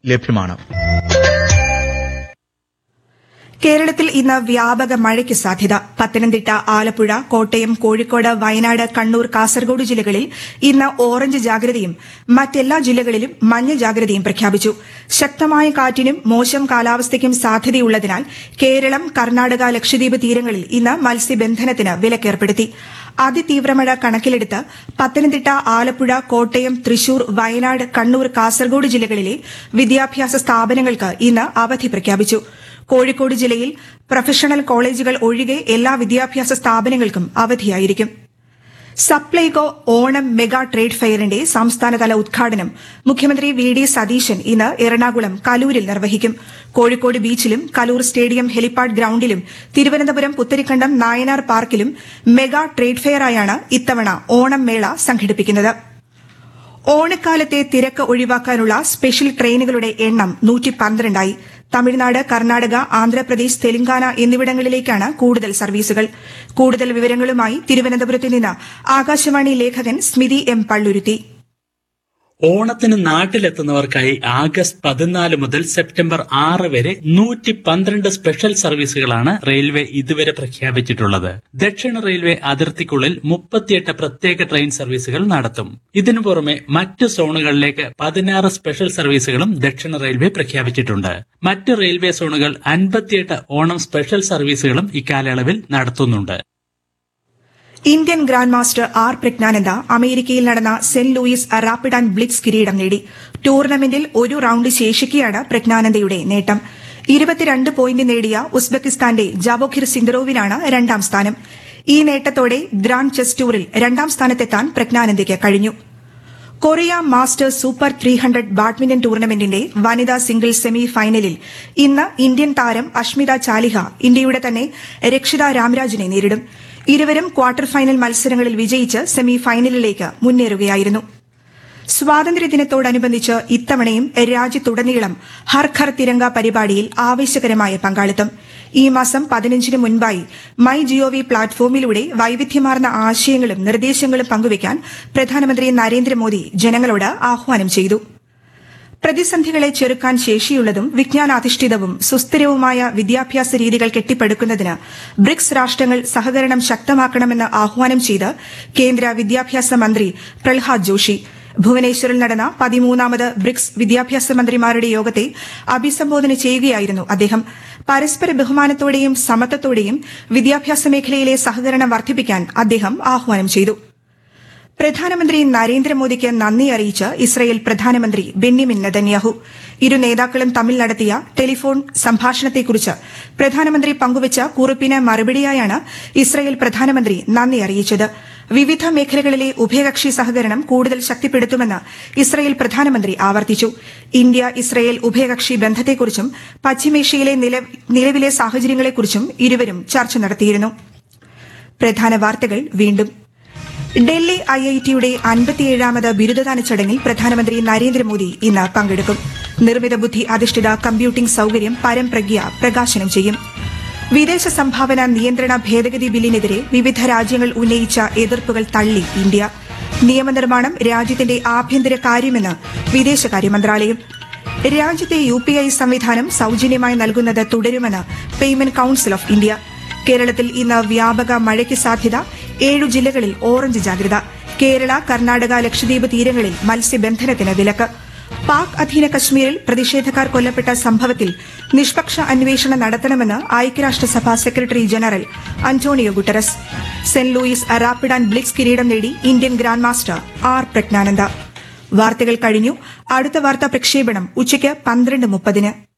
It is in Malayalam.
ലഭ്യമാണ് കേരളത്തിൽ ഇന്ന് വ്യാപക മഴയ്ക്ക് സാധ്യത പത്തനംതിട്ട ആലപ്പുഴ കോട്ടയം കോഴിക്കോട് വയനാട് കണ്ണൂർ കാസർഗോഡ് ജില്ലകളിൽ ഇന്ന് ഓറഞ്ച് ജാഗ്രതയും മറ്റെല്ലാ ജില്ലകളിലും മഞ്ഞ ജാഗ്രതയും പ്രഖ്യാപിച്ചു ശക്തമായ കാറ്റിനും മോശം കാലാവസ്ഥയ്ക്കും സാധ്യതയുള്ളതിനാൽ കേരളം കർണാടക ലക്ഷദ്വീപ് തീരങ്ങളിൽ ഇന്ന് മത്സ്യബന്ധനത്തിന് വിലക്കേർപ്പെടുത്തി അതിതീവ്രമഴ കണക്കിലെടുത്ത് പത്തനംതിട്ട ആലപ്പുഴ കോട്ടയം തൃശൂർ വയനാട് കണ്ണൂർ കാസർഗോഡ് ജില്ലകളിലെ വിദ്യാഭ്യാസ സ്ഥാപനങ്ങൾക്ക് ഇന്ന് അവധി പ്രഖ്യാപിച്ചു കോഴിക്കോട് ജില്ലയിൽ പ്രൊഫഷണൽ കോളേജുകൾ ഒഴികെ എല്ലാ വിദ്യാഭ്യാസ സ്ഥാപനങ്ങൾക്കും അവധിയായിരിക്കും സപ്ലൈകോ ഓണം മെഗാ ട്രേഡ് ഫെയറിന്റെ സംസ്ഥാനതല ഉദ്ഘാടനം മുഖ്യമന്ത്രി വി ഡി സതീശൻ ഇന്ന് എറണാകുളം കലൂരിൽ നിർവഹിക്കും കോഴിക്കോട് ബീച്ചിലും കലൂർ സ്റ്റേഡിയം ഹെലിപ്പാഡ് ഗ്രൌണ്ടിലും തിരുവനന്തപുരം പുത്തരിക്കണ്ടം നായനാർ പാർക്കിലും മെഗാ ട്രേഡ് ഫെയറായാണ് ഇത്തവണ ഓണം മേള സംഘടിപ്പിക്കുന്നത് ഓണക്കാലത്തെ തിരക്ക് ഒഴിവാക്കാനുള്ള സ്പെഷ്യൽ ട്രെയിനുകളുടെ എണ്ണം നൂറ്റി പന്ത്രണ്ടായി തമിഴ്നാട് കർണാടക ആന്ധ്രാപ്രദേശ് തെലങ്കാന എന്നിവിടങ്ങളിലേക്കാണ് കൂടുതൽ സർവീസുകൾ കൂടുതൽ വിവരങ്ങളുമായി തിരുവനന്തപുരത്ത് നിന്ന് ആകാശവാണി ലേഖകൻ സ്മിതി എം പള്ളുരുത്തി ഓണത്തിന് നാട്ടിലെത്തുന്നവർക്കായി ആഗസ്റ്റ് പതിനാല് മുതൽ സെപ്റ്റംബർ ആറ് വരെ നൂറ്റി പന്ത്രണ്ട് സ്പെഷ്യൽ സർവീസുകളാണ് റെയിൽവേ ഇതുവരെ പ്രഖ്യാപിച്ചിട്ടുള്ളത് ദക്ഷിണ റെയിൽവേ അതിർത്തിക്കുള്ളിൽ മുപ്പത്തിയെട്ട് പ്രത്യേക ട്രെയിൻ സർവീസുകൾ നടത്തും ഇതിനു പുറമെ മറ്റു സോണുകളിലേക്ക് പതിനാറ് സ്പെഷ്യൽ സർവീസുകളും ദക്ഷിണ റെയിൽവേ പ്രഖ്യാപിച്ചിട്ടുണ്ട് മറ്റ് റെയിൽവേ സോണുകൾ അൻപത്തിയെട്ട് ഓണം സ്പെഷ്യൽ സർവീസുകളും ഇക്കാലയളവിൽ നടത്തുന്നുണ്ട് Indian grandmaster R Praggnanandhaa അമേരിക്കയിൽ നടന്ന Saint Louis rapid and blitz കിരീടം നേടി ടൂർണമെന്റിൽ ഒരു റൌണ്ട് ശേഷിക്കെയാണ് പ്രജ്ഞാനന്ദയുടെ നേട്ടം ഇരുപത്തിരണ്ട് പോയിന്റ് നേടിയ ഉസ്ബെക്കിസ്ഥാന്റെ ജാബോഖിർ സിന്ദറോവിനാണ് രണ്ടാം സ്ഥാനം ഈ നേട്ടത്തോടെ ഗ്രാൻഡ് ചെസ് ടൂറിൽ രണ്ടാം സ്ഥാനത്തെത്താൻ പ്രജ്ഞാനന്ദയ്ക്ക് കഴിഞ്ഞു Korea masters super three hundred badminton ടൂർണമെന്റിന്റെ വനിതാ സിംഗിൾസ് സെമി ഫൈനലിൽ ഇന്ന് ഇന്ത്യൻ താരം അഷ്മിത ചാലിഹ ഇന്ത്യയുടെ തന്നെ രക്ഷിത രാംരാജിനെ നേരിടും ഇരുവരും ക്വാർട്ടർ ഫൈനൽ മത്സരങ്ങളിൽ വിജയിച്ച് സെമി ഫൈനലിലേക്ക് മുന്നേറുകയായിരുന്നു സ്വാതന്ത്ര്യദിനത്തോടനുബന്ധിച്ച് ഇത്തവണയും രാജ്യത്തുടനീളം ഹർ ഘർ തിരങ്ക പരിപാടിയിൽ ആവേശകരമായ പങ്കാളിത്തം ഈ മാസം പതിനഞ്ചിന് മുൻപായി മൈ ജിഒവി പ്ലാറ്റ്ഫോമിലൂടെ വൈവിധ്യമാർന്ന ആശയങ്ങളും നിർദ്ദേശങ്ങളും പങ്കുവയ്ക്കാൻ പ്രധാനമന്ത്രി നരേന്ദ്രമോദി ജനങ്ങളോട് ആഹ്വാനം ചെയ്തു പ്രതിസന്ധികളെ ചെറുക്കാൻ ശേഷിയുള്ളതും വിജ്ഞാനാധിഷ്ഠിതവും സുസ്ഥിരവുമായ വിദ്യാഭ്യാസ രീതികൾ കെട്ടിപ്പടുക്കുന്നതിന് ബ്രിക്സ് രാഷ്ട്രങ്ങൾ സഹകരണം ശക്തമാക്കണമെന്ന് ആഹ്വാനം ചെയ്ത് കേന്ദ്ര വിദ്യാഭ്യാസ മന്ത്രി പ്രഹ്ലാദ് ജോഷി ഭുവനേശ്വറിൽ നടന്ന പതിമൂന്നാമത് ബ്രിക്സ് വിദ്യാഭ്യാസ മന്ത്രിമാരുടെ യോഗത്തെ അഭിസംബോധന ചെയ്യുകയായിരുന്നു അദ്ദേഹം പരസ്പര ബഹുമാനത്തോടെയും സമത്വത്തോടെയും വിദ്യാഭ്യാസ മേഖലയിലെ സഹകരണം വർദ്ധിപ്പിക്കാൻ അദ്ദേഹം ആഹ്വാനം ചെയ്തു പ്രധാനമന്ത്രി നരേന്ദ്രമോദിക്ക് നന്ദി അറിയിച്ച് ഇസ്രയേൽ പ്രധാനമന്ത്രി ബെന്യമിൻ നെതന്യാഹു ഇരു നേതാക്കളും തമ്മിൽ നടത്തിയ ടെലിഫോൺ സംഭാഷണത്തെക്കുറിച്ച് പ്രധാനമന്ത്രി പങ്കുവച്ച കുറിപ്പിന് മറുപടിയായാണ് ഇസ്രയേൽ പ്രധാനമന്ത്രി നന്ദി അറിയിച്ചത് വിവിധ മേഖലകളിലെ ഉഭയകക്ഷി സഹകരണം കൂടുതൽ ശക്തിപ്പെടുത്തുമെന്ന് ഇസ്രയേൽ പ്രധാനമന്ത്രി ആവർത്തിച്ചു ഇന്ത്യ ഇസ്രയേൽ ഉഭയകക്ഷി ബന്ധത്തെക്കുറിച്ചും പശ്ചിമേഷ്യയിലെ നിലവിലെ സാഹചര്യങ്ങളെക്കുറിച്ചും ഇരുവരും ചർച്ച നടത്തിയിരുന്നു പ്രധാന വാർത്തകൾ വീണ്ടും ഡൽഹി ഐ ഐ ടിയുടെ അൻപത്തിയേഴാമത് ബിരുദദാന ചടങ്ങിൽ പ്രധാനമന്ത്രി നരേന്ദ്രമോദി ഇന്ന് പങ്കെടുക്കും നിർമ്മിത ബുദ്ധി അധിഷ്ഠിത കമ്പ്യൂട്ടിംഗ് സൌകര്യം പരംപ്രജ്ഞ പ്രകാശനം ചെയ്യും വിദേശ സംഭാവന നിയന്ത്രണ ഭേദഗതി ബില്ലിനെതിരെ വിവിധ രാജ്യങ്ങൾ ഉന്നയിച്ച എതിർപ്പുകൾ തള്ളി ഇന്ത്യ നിയമനിർമ്മാണം രാജ്യത്തിന്റെ ആഭ്യന്തര കാര്യമെന്ന് വിദേശകാര്യ മന്ത്രാലയം രാജ്യത്തെ യു പി ഐ സംവിധാനം സൌജന്യമായി നൽകുന്നത് തുടരുമെന്ന് പേയ്മെന്റ് കൌൺസിൽ ഓഫ് ഇന്ത്യ കേരളത്തിൽ ഇന്ന് വ്യാപക മഴയ്ക്ക് സാധ്യത ഏഴു ജില്ലകളിൽ ഓറഞ്ച് ജാഗ്രത കേരള കർണാടക ലക്ഷദ്വീപ് തീരങ്ങളിൽ മത്സ്യബന്ധനത്തിന് വിലക്ക് പാക് അധീന കശ്മീരിൽ പ്രതിഷേധക്കാർ കൊല്ലപ്പെട്ട സംഭവത്തിൽ നിഷ്പക്ഷ അന്വേഷണം നടത്തണമെന്ന് ഐക്യരാഷ്ട്രസഭ secretary general Antonio Guterres Saint Louis rapid and blitz കിരീടം നേടി Indian grandmaster R Praggnanandhaa വാർത്തകൾ കഴിഞ്ഞു അടുത്ത വാർത്താ പ്രക്ഷേപണം ഉച്ചയ്ക്ക് പന്ത്രണ്ട് മുപ്പതിന്